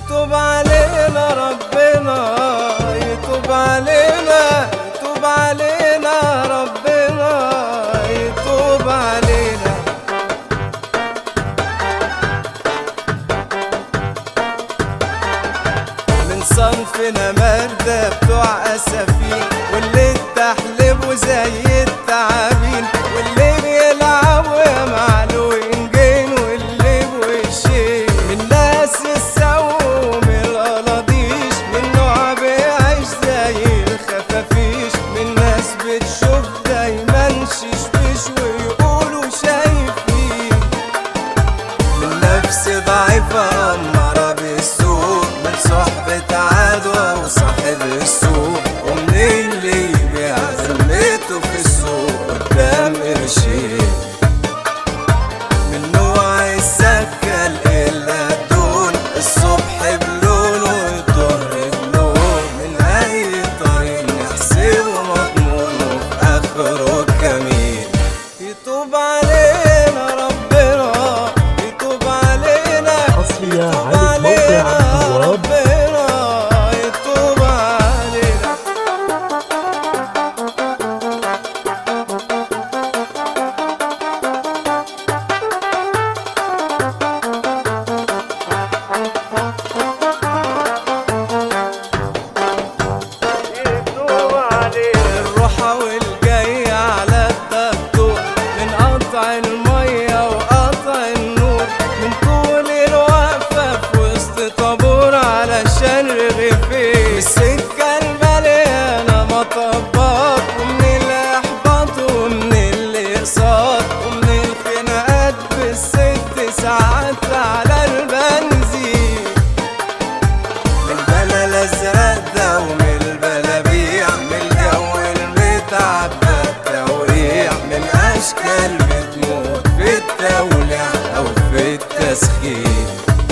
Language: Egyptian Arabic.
يتوب علينا ربنا يتوب علينا يتوب علينا ربنا يتوب علينا من صنفنا مردة بتوع أسفين واللي تحلبوا زي التعابين واللي بيلعبوا يا معلوين جين واللي بوشين من ناس السوم القلاضيش من نوع بيعيش زي الخفافيش من ناس بتشوف دايما ششبش ويقولوا شايفين من نفس ضعيفة أمارة بالسوق من صحبة عدوى وصاحب السوق ومن اللي يبيع ذمته في السوق قدام قرشين من نوع السكة إلا الدون الصبح بلون والظهر بلون من أي طريق نحسبه مضمون وفي آخره كمين يتوب علينا ربنا يتوب علينا حصرية يتوب على موقع علينا البواب ربنا يتوب علينا الروحة والجاية على الدكتور من قطع المية وقطع النور من طول الوقفة في وسط طابور علشان رغيفين السكة المليانة مطبات ومن الإحباط ومن الإقساط ومن الخناقات بالست ساعات على البنزين من البلا الازرق ده ومن البلابيع من الجو المتعبى التوريع من اشكال بتموت في التوليع او في التسخين